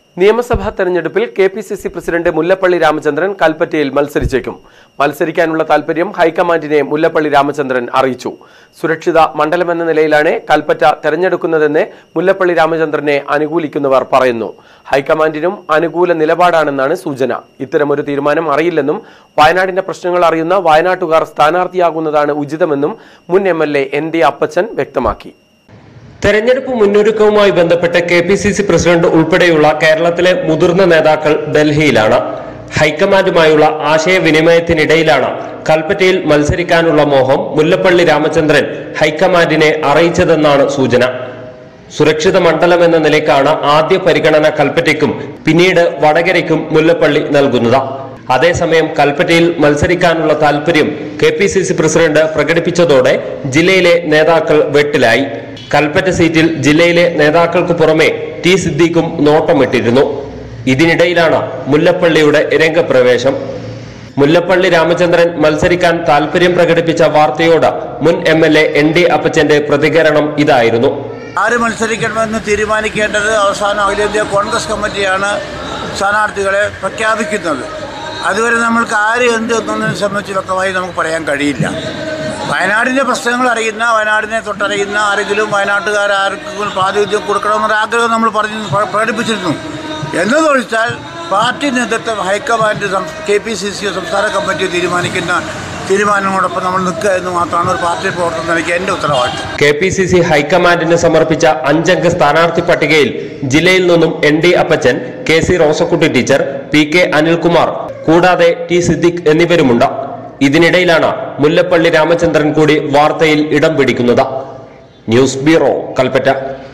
നിയമസഭാ തെരഞ്ഞെടുപ്പിൽ K P C C president Mullappally Ramachandran കൽപ്പറ്റയിൽ മത്സരിച്ചേക്കും മത്സരിക്കാനുള്ള താൽപര്യം ഹൈക്കമാൻഡിനെ മുല്ലപ്പള്ളി രാമചന്ദ്രൻ അറിയിച്ചു സുരക്ഷിത മണ്ഡലമെന്ന നിലയിലാണ് കൽപ്പറ്റ തെരഞ്ഞെടുക്കുന്നതെന്ന് മുല്ലപ്പള്ളി രാമചന്ദ്രനെ അനുകൂലിക്കുന്നവർ പറയുന്നു ഹൈക്കമാൻഡിനും അനുകൂല നിലപാടാണെന്നാണ് സൂചന ഇത്തരമൊരു തീരുമാനം അറിയില്ലെന്നും വയനാടിന്റെ പ്രശ്നങ്ങൾ അറിയുന്ന വയനാട്ടുകാർ സ്ഥാനാർത്ഥിയാകുന്നതാണ് ഉചിതമെന്നും മുൻ M L A N D Appachan വ്യക്തമാക്കി തെരഞ്ഞെടുപ്പ് മുന്നൊരുക്കവുമായി ബന്ധപ്പെട്ട് K P C C president ഉൾപ്പെടെയുള്ള കേരളത്തിലെ മുതിർന്ന നേതാക്കൾ ഡൽഹിയിലാണ് ഹൈക്കമാൻഡുമായുള്ള ആശയവിനിമയത്തിനിടയിലാണ് കൽപ്പറ്റയിൽ മത്സരിക്കാനുള്ള മോഹം മുല്ലപ്പള്ളി രാമചന്ദ്രൻ ഹൈക്കമാൻഡിനെ അറിയിച്ചതെന്നാണ് സൂചന സുരക്ഷിത മണ്ഡലം എന്ന നിലയ്ക്കാണ് ആദ്യ പരിഗണന കൽപ്പറ്റയ്ക്കും പിന്നീട് വടകരയ്ക്കും മുല്ലപ്പള്ളി നൽകുന്നത് അതേസമയം കൽപ്പറ്റയിൽ മത്സരിക്കാനുള്ള താൽപര്യം K P C C president പ്രകടിപ്പിച്ചതോടെ ജില്ലയിലെ നേതാക്കൾ വെട്ടിലായി കൽപ്പറ്റ സീറ്റിൽ ജില്ലയിലെ നേതാക്കൾക്ക് പുറമെ ടി സിദ്ദീഖും നോട്ടമിട്ടിരുന്നു ഇതിനിടയിലാണ് മുല്ലപ്പള്ളിയുടെ രംഗപ്രവേശം മുല്ലപ്പള്ളി രാമചന്ദ്രൻ മത്സരിക്കാൻ താൽപര്യം പ്രകടിപ്പിച്ച വാർത്തയോട് മുൻ M L A N D അപ്പച്ചന്റെ പ്രതികരണം ഇതായിരുന്നു ആര് മത്സരിക്കണമെന്ന് തീരുമാനിക്കേണ്ടത് അവസാനം അഖിലേന്ത്യാ കോൺഗ്രസ് കമ്മിറ്റിയാണ് സ്ഥാനാർത്ഥികളെ പ്രഖ്യാപിക്കുന്നത് അതുവരെ നമ്മൾക്ക് ആര് എന്ത് എന്നതിനെ സംബന്ധിച്ച് വ്യക്തമായി നമുക്ക് പറയാൻ കഴിയില്ല വയനാടിൻ്റെ പ്രശ്നങ്ങൾ അറിയുന്ന വയനാടിനെ തൊട്ടറിയുന്ന ആരെങ്കിലും വയനാട്ടുകാർ ആർക്കെങ്കിലും പ്രാതിനിധ്യം കൊടുക്കണമെന്നൊരു ആഗ്രഹം നമ്മൾ പറഞ്ഞു പ്ര- പ്രകടിപ്പിച്ചിരുന്നു എന്നതൊഴിച്ചാൽ പാർട്ടി നേതൃത്വം high command K P C C സംസ്ഥാന കമ്മിറ്റി തീരുമാനിക്കുന്ന തീരുമാനങ്ങളോടൊപ്പം നമ്മൾ നിൽക്കുക എന്ന് മാത്രമാണ് ഒരു പാർട്ടി പ്രവർത്തനം എനിക്ക് എൻ്റെ ഉത്തരവാദിത്വം കെ പി സി സി ഹൈക്കമാൻഡിന് സമർപ്പിച്ച അഞ്ചംഗ സ്ഥാനാർത്ഥി പട്ടികയിൽ ജില്ലയിൽ നിന്നും N D Appachan K C Rosakutty teacher P K Anilkumar കൂടാതെ ടി സിദ്ദിഖ് എന്നിവരുമുണ്ട് ഇതിനിടയിലാണ് മുല്ലപ്പള്ളി രാമചന്ദ്രൻ കൂടി വാർത്തയിൽ ഇടം പിടിക്കുന്നത് ന്യൂസ് ബ്യൂറോ കൽപ്പറ്റ